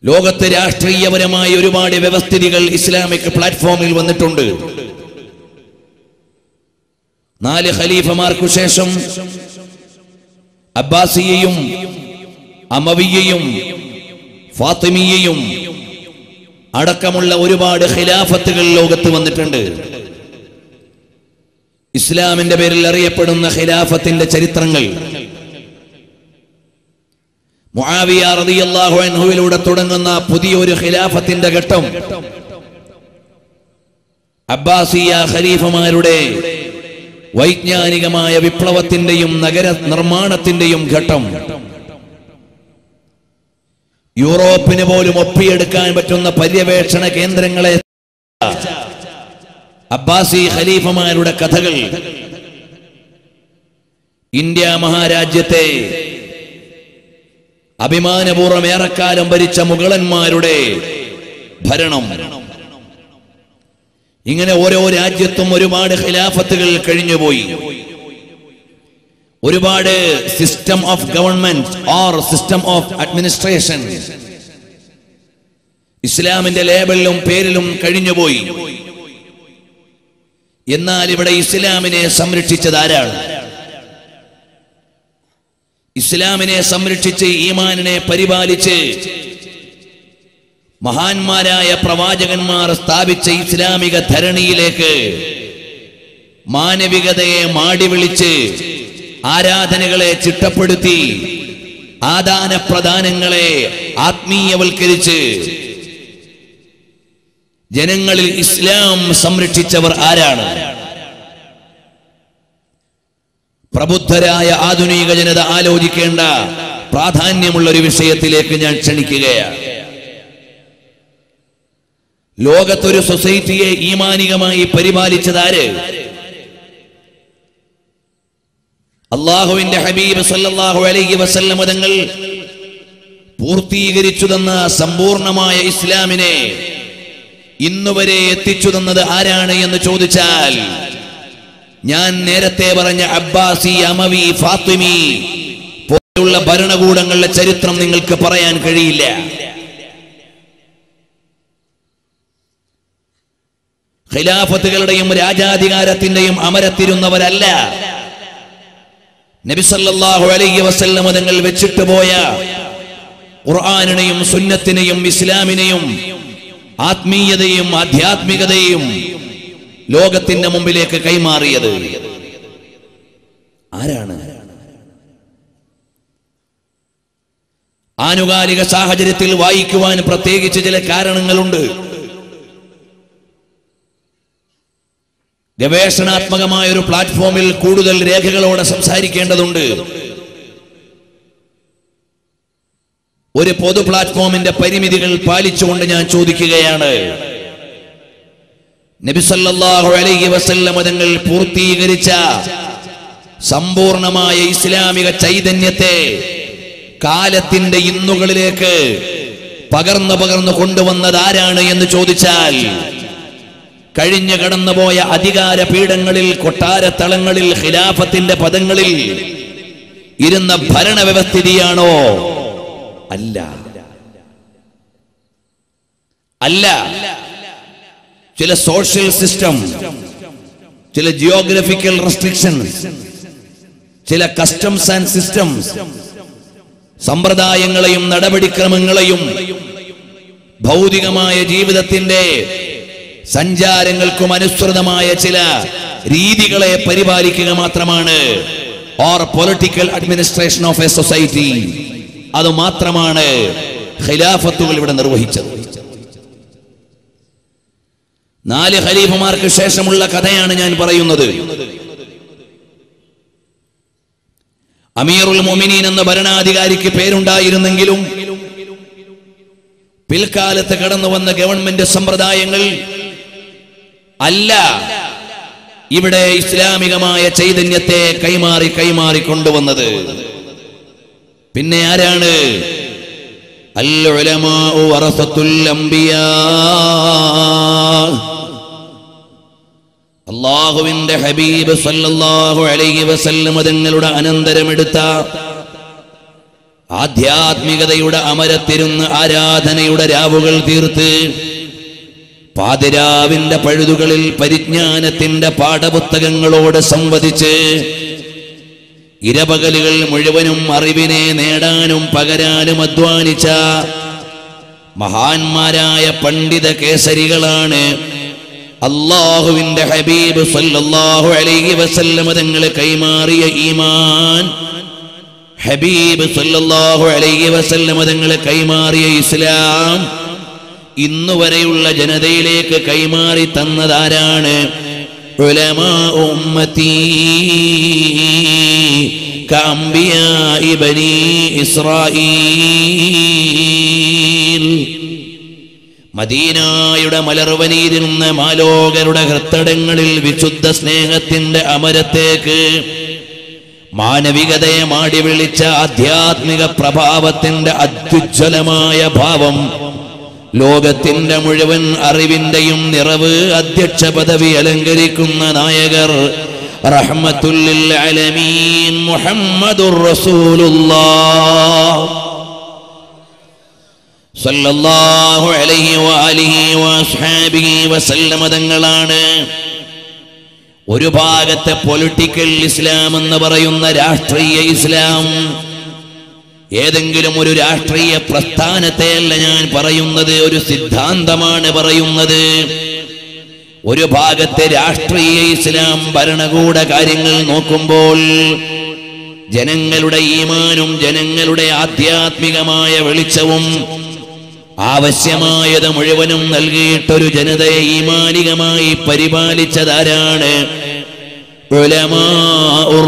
ലോകത്ത് രാഷ്ട്രീയപരമായ ഒരുപാട് വ്യവസ്ഥിതികൾ ഇസ്ലാമിക് പ്ലാറ്റ്ഫോമിൽ വന്നിട്ടുണ്ട് നാല് ഖലീഫമാർക്കു ശേഷം അബ്ബാസിയെയും അമവിയെയും ഫാത്തിമിയെയും അടക്കമുള്ള ഒരുപാട് ഖിലാഫത്തുകൾ ലോകത്ത് വന്നിട്ടുണ്ട് ഇസ്ലാമിന്റെ പേരിൽ അറിയപ്പെടുന്ന ഖിലാഫത്തിന്റെ ചരിത്രങ്ങൾ മുആവിയ റളിയല്ലാഹു അൻഹുവിലൂടെ തുടങ്ങുന്ന പുതിയൊരു ഖിലാഫത്തിന്റെ ഘട്ടം അബ്ബാസിയ ഖലീഫമാരുടെ വൈജ്ഞാനികമായ വിപ്ലവത്തിന്റെയും നഗര നിർമ്മാണത്തിന്റെയും ഘട്ടം യൂറോപ്പിന് പോലും ഒപ്പിയെടുക്കാൻ പറ്റുന്ന പര്യവേക്ഷണ കേന്ദ്രങ്ങളെ അബ്ബാസി ഖലീഫമാരുടെ കഥകൾ ഇന്ത്യ മഹാരാജ്യത്തെ അഭിമാനപൂർവ്വം ഏറെക്കാലം ഭരിച്ച മുഗളന്മാരുടെ ഭരണം ഇങ്ങനെ ഓരോ രാജ്യത്തും ഒരുപാട് ഖിലാഫത്തുകൾ കഴിഞ്ഞുപോയി ഒരുപാട് system of government or system of administration ഇസ്ലാമിന്റെ ലേബലിലും പേരിലും കഴിഞ്ഞുപോയി എന്നാൽ ഇവിടെ ഇസ്ലാമിനെ സംരക്ഷിച്ചത് ആരാണ് ഇസ്ലാമിനെ സംരക്ഷിച്ച് ഈമാനിനെ പരിപാലിച്ച് മഹാന്മാരായ പ്രവാചകന്മാർ സ്ഥാപിച്ച ഇസ്ലാമിക ധരണിയിലേക്ക് മാനവികതയെ മാടി വിളിച്ച് ആരാധനകളെ ചിട്ടപ്പെടുത്തി ആദാന പ്രദാനങ്ങളെ ആത്മീയവൽക്കരിച്ച് ജനങ്ങളിൽ ഇസ്ലാം സംരക്ഷിച്ചവർ ആരാണ് പ്രബുദ്ധരായ ആധുനിക ജനത ആലോചിക്കേണ്ട പ്രാധാന്യമുള്ള ഒരു വിഷയത്തിലേക്ക് ഞാൻ ക്ഷണിക്കുകയാണ് ലോകത്തൊരു സൊസൈറ്റിയെ ഈമാനികമായി പരിപാലിച്ചതാര് അള്ളാഹുവിന്റെ ഹബീബ് സല്ലല്ലാഹു അലൈഹി വസല്ലം തങ്ങൾ പൂർത്തീകരിച്ചു തന്ന സമ്പൂർണമായ ഇസ്ലാമിനെ ഇന്നുവരെ എത്തിച്ചു തന്നത് ആരാണ് എന്ന് ചോദിച്ചാൽ ഞാൻ നേരത്തെ പറഞ്ഞ അബ്ബാസി അമവി ഫാത്തിമി പോലെയുള്ള ഭരണകൂടങ്ങളുടെ ചരിത്രം നിങ്ങൾക്ക് പറയാൻ കഴിയില്ല ഖിലാഫത്തുകളുടെയും രാജാധികാരത്തിന്റെയും അമരത്തിരുന്നവരല്ല നബിസല്ലാഹു അലൈഹി വസല്ലമ തങ്ങൾ വെച്ചിട്ട് പോയ ഖുർആാനിനെയും സുന്നത്തിനെയും ഇസ്ലാമിനെയും ആത്മീയതയും ആധ്യാത്മികതയും ലോകത്തിന്റെ മുമ്പിലേക്ക് കൈമാറിയത് ആരാണ് ആനുകാലിക സാഹചര്യത്തിൽ വായിക്കുവാൻ പ്രത്യേകിച്ച് ചില കാരണങ്ങളുണ്ട് ഗവേഷണാത്മകമായ ഒരു പ്ലാറ്റ്ഫോമിൽ കൂടുതൽ രേഖകളോടെ സംസാരിക്കേണ്ടതുണ്ട് ഒരു പൊതു പ്ലാറ്റ്ഫോമിന്റെ പരിമിതികൾ പാലിച്ചുകൊണ്ട് ഞാൻ ചോദിക്കുകയാണ് നബിസല്ലാഹു അലൈഹി വസല്ലമ തങ്ങൾ പൂർത്തീകരിച്ച സമ്പൂർണമായ ഇസ്ലാമിക ചൈതന്യത്തെ കാലത്തിന്റെ ഇന്നുകളിലേക്ക് പകർന്നു പകർന്നു കൊണ്ടുവന്നത് ആരാണ് എന്ന് ചോദിച്ചാൽ കഴിഞ്ഞു കടന്നുപോയ അധികാര പീഠങ്ങളിൽ കൊട്ടാരത്തളങ്ങളിൽ ഖിലാഫത്തിന്റെ പദങ്ങളിൽ ഇരുന്ന ഭരണവ്യവസ്ഥിതിയാണോ അല്ല അല്ല ചില സോഷ്യൽ സിസ്റ്റം ചില ജിയോഗ്രഫിക്കൽ റെസ്ട്രിക്ഷൻസ് ചില കസ്റ്റംസ് ആൻഡ് സിസ്റ്റംസ് സമ്പ്രദായങ്ങളെയും നടപടിക്രമങ്ങളെയും ഭൗതികമായ ജീവിതത്തിന്റെ സഞ്ചാരങ്ങൾക്കും അനുസൃതമായ ചില രീതികളെ പരിപാലിക്കുക മാത്രമാണ് or political administration of a society അത് മാത്രമാണ് ഖിലാഫത്തുകൾ ഇവിടെ നിർവഹിച്ചത് നാല് ഖലീഫമാർക്ക് ശേഷമുള്ള കഥയാണ് ഞാൻ പറയുന്നത് അമീറുൽ മൊമിനീൻ എന്ന ഭരണാധികാരിക്ക് പേരുണ്ടായിരുന്നെങ്കിലും പിൽക്കാലത്ത് കടന്നു വന്ന ഗവൺമെന്റ് സമ്പ്രദായങ്ങൾ അല്ല ഇവിടെ ഇസ്ലാമികമായ ചൈതന്യത്തെ കൈമാറി കൈമാറി കൊണ്ടുവന്നത് പിന്നെ ആരാണ് അൽ ഉലമാഉ വറസത്തുൽ അംബിയാ അള്ളാഹുവിന്റെ ഹബീബ് സല്ലല്ലാഹു അലൈഹി വസല്ലം തങ്ങളുടെ അനന്തരമെടുത്ത ആധ്യാത്മികതയുടെ അമരത്തിരുന്ന് ആരാധനയുടെ രാവുകൾ തീർത്ത് പാതിരാവിന്റെ പഴുതുകളിൽ പരിജ്ഞാനത്തിന്റെ പാഠപുസ്തകങ്ങളോട് സംവദിച്ച് ഇരപകലുകൾ മുഴുവനും അറിവിനെ നേടാനും പകരാനും അധ്വാനിച്ച മഹാന്മാരായ പണ്ഡിത കേസരികളാണ് അള്ളാഹുവിന്റെ ഹബീബ് സല്ലല്ലാഹു അലൈഹി വസല്ലമ തങ്ങളെ കൈമാറിയ ഈമാൻ ഹബീബ് സല്ലല്ലാഹു അലൈഹി വസല്ലമ തങ്ങളെ കൈമാറിയ ഇസ്ലാം ഇന്നുവരെയുള്ള ജനതയിലേക്ക് കൈമാറി തന്നതാരാണ് ഉലമാ ഉമ്മത്തി കഅംബിയാഇ ബനി ഇസ്രായീൽ മദീനായുടെ മലർവനിയിരുന്ന മാലോകരുടെ ഹൃത്തടങ്ങളിൽ വിശുദ്ധ സ്നേഹത്തിന്റെ അമരത്തേക്ക് മാനവികതയെ മാടി വിളിച്ച ആധ്യാത്മിക പ്രഭാവത്തിന്റെ അത്യുജ്വലമായ ഭാവം ലോകത്തിന്റെ മുഴുവൻ അറിവിന്റെയും നിറവ് അധ്യക്ഷ പദവി അലങ്കരിക്കുന്ന നായകർ റഹ്മത്തുല്ലിൽ അലമീൻ മുഹമ്മദുർ റസൂലുള്ളാഹ് സല്ലല്ലാഹു അലൈഹി വആലിഹി വഅസ്ഹാബിഹി വസല്ലമ തങ്ങളാണ് ഒരു ഭാഗത്തെ പൊളിറ്റിക്കൽ ഇസ്ലാം എന്ന് പറയുന്ന രാഷ്ട്രീയ ഇസ്ലാം ഏതെങ്കിലും ഒരു രാഷ്ട്രീയ പ്രസ്ഥാനത്തെയല്ല ഞാൻ പറയുന്നത് ഒരു സിദ്ധാന്തമാണ് പറയുന്നത് ഒരു ഭാഗത്തെ രാഷ്ട്രീയ ഇസ്ലാം ഭരണകൂട കാര്യങ്ങൾ നോക്കുമ്പോൾ ജനങ്ങളുടെ ഈമാനും ജനങ്ങളുടെ ആധ്യാത്മികമായ വെളിച്ചവും ആവശ്യമായത് മുഴുവനും നൽകിയിട്ടൊരു ജനതയെ ഈമാനികമായി പരിപാലിച്ചതാരാണ് ഉലമാഉർ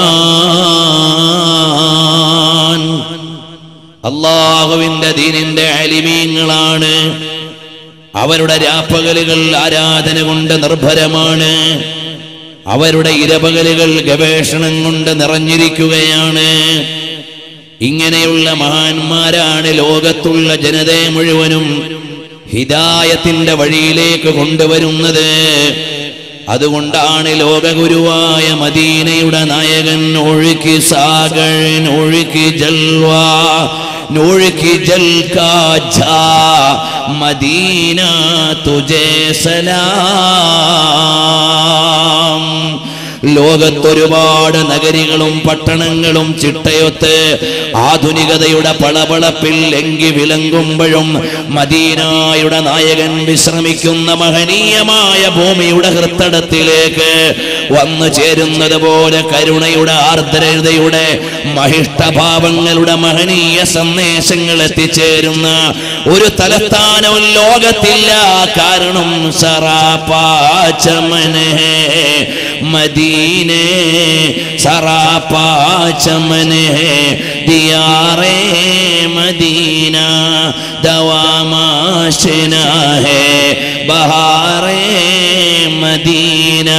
റഹ്മാൻ അള്ളാഹുവിന്റെ ദീനിന്റെ അലിമീങ്ങളാണ് അവരുടെ രാപ്പകലുകൾ ആരാധന കൊണ്ട് നിർഭരമാണ് അവരുടെ ഇരപകലുകൾ ഗവേഷണം കൊണ്ട് നിറഞ്ഞിരിക്കുകയാണ് ഇങ്ങനെയുള്ള മഹാന്മാരാണ് ലോകത്തുള്ള ജനതയെ മുഴുവനും ഹിദായത്തിന്റെ വഴിയിലേക്ക് കൊണ്ടുവരുന്നത് അതുകൊണ്ടാണ് ലോകഗുരുവായ മദീനയുടെ നായകൻ ഒഴുക്കി സാഗൻ ഒഴുക്കി ജൽവ നൊഴുക്കി ജൽ കാ മദീന തുജേ സലാം ലോകത്തൊരുപാട് നഗരികളും പട്ടണങ്ങളും ചിട്ടയൊത്ത് ആധുനികതയുടെ പളപളപ്പിൽ എങ്കി വിളങ്ങുമ്പോഴും മദീനായുടെ നായകൻ വിശ്രമിക്കുന്ന മഹനീയമായ ഭൂമിയുടെ ഹൃത്തടത്തിലേക്ക് വന്നു ചേരുന്നത് പോലെ കരുണയുടെ ആർദ്രതയുടെ മഹിഷ്ടഭാവങ്ങളുടെ മഹനീയ സന്ദേശങ്ങൾ എത്തിച്ചേരുന്ന ഒരു തലസ്ഥാനവും ലോകത്തില്ല കാരണം സറാപ്പാച്ചമനെ മദീനെ സറാപ്പാ ചമനെ ദിയാറേ മദീന ദവാമാശന ഹേ ബഹാറേ മദീന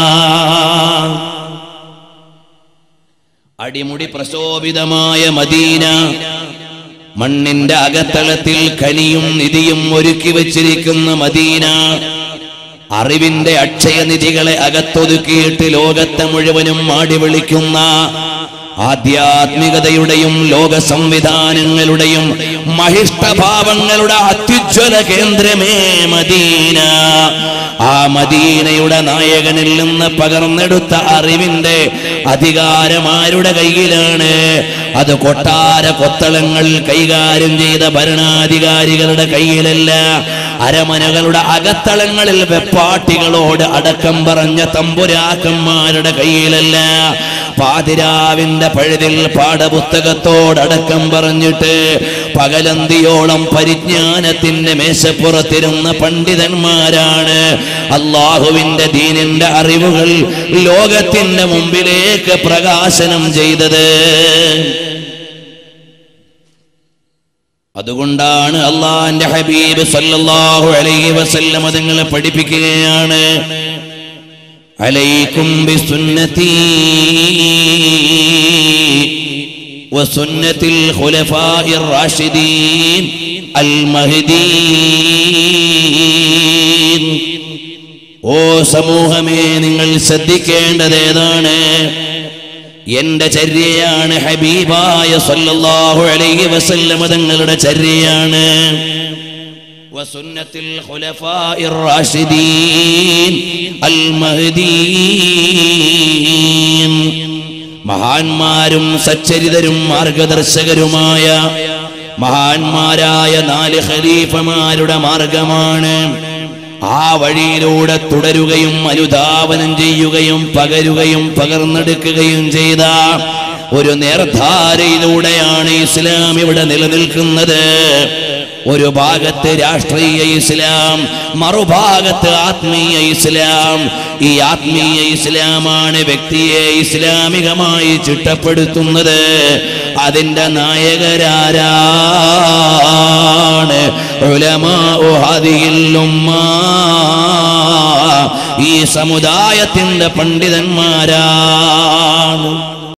അടിമുടി പ്രശോഭിതമായ മദീന മണ്ണിന്റെ അകത്തളത്തിൽ കനിയും നിധിയും ഒരുക്കി വച്ചിരിക്കുന്ന മദീന അറിവിന്റെ അക്ഷയനിധികളെ അകത്തൊതുക്കിയിട്ട് ലോകത്തെ മുഴുവനും മാടി വിളിക്കുന്ന ആധ്യാത്മികതയുടെയും ലോക സംവിധാനങ്ങളുടെയും മഹിഷ്ടഭാവങ്ങളുടെ അത്യുജ്വല കേന്ദ്രമേ മദീന ആ മദീനയുടെ നായകനിൽ നിന്ന് പകർന്നെടുത്ത അറിവിന്റെ അധികാരമാരുടെ കയ്യിലാണ് അത് കൊട്ടാര കൊത്തളങ്ങൾ കൈകാര്യം ചെയ്ത ഭരണാധികാരികളുടെ കയ്യിലല്ല അരമനകളുടെ അകത്തളങ്ങളിൽ വെപ്പാട്ടികളോട് അടക്കം പറഞ്ഞ തമ്പുരാക്കന്മാരുടെ കയ്യിലല്ല പാതിരാവിന്റെ പഴുതിൽ പാഠപുസ്തകത്തോടടക്കം പറഞ്ഞിട്ട് പകലന്തിയോളം പരിജ്ഞാനത്തിന്റെ മേശപ്പുറത്തിരുന്ന പണ്ഡിതന്മാരാണ് അള്ളാഹുവിന്റെ ദീനിന്റെ അറിവുകൾ ലോകത്തിന്റെ മുമ്പിലേക്ക് പ്രകാശനം ചെയ്തത് അതുകൊണ്ടാണ് അള്ളാന്റെ ഹബീബ് സല്ലല്ലാഹു അലൈഹി വസല്ലം അതുങ്ങളെ പഠിപ്പിക്കുകയാണ് അലൈക്കും ബിസുന്നതി وسنة الخلفاء الراشدين المهديين ഓ സമൂഹമേ നിങ്ങൾ ശ്രദ്ധിക്കേണ്ടത് ഏതാണ് എന്റെ ചര്യയാണ് ഹബീബായ സല്ലല്ലാഹു അലൈഹി വസല്ലമ തങ്ങളുടെ ചര്യയാണ് وسنة الخلفاء الراشدين المهديين മഹാന്മാരും സച്ചരിതരും മാർഗദർശകരുമായ മഹാന്മാരായ നാല് ഖലീഫമാരുടെ മാർഗമാണ് ആ വഴിയിലൂടെ തുടരുകയും അനുധാവനം ചെയ്യുകയും പകരുകയും പകർന്നെടുക്കുകയും ചെയ്ത ഒരു നേർധാരയിലൂടെയാണ് ഇസ്ലാം ഇവിടെ നിലനിൽക്കുന്നത് ഒരു ഭാഗത്ത് രാഷ്ട്രീയ ഇസ്ലാം മറുഭാഗത്ത് ആത്മീയ ഇസ്ലാം ഈ ആത്മീയ ഇസ്ലാമാണ് വ്യക്തിയെ ഇസ്ലാമികമായി ചിട്ടപ്പെടുത്തുന്നത് അതിന്റെ നായകരാരാണ് ഉലമാഉ ഹാദിഹിൽ ഉമ്മ. ഈ സമുദായത്തിന്റെ പണ്ഡിതന്മാരാണ്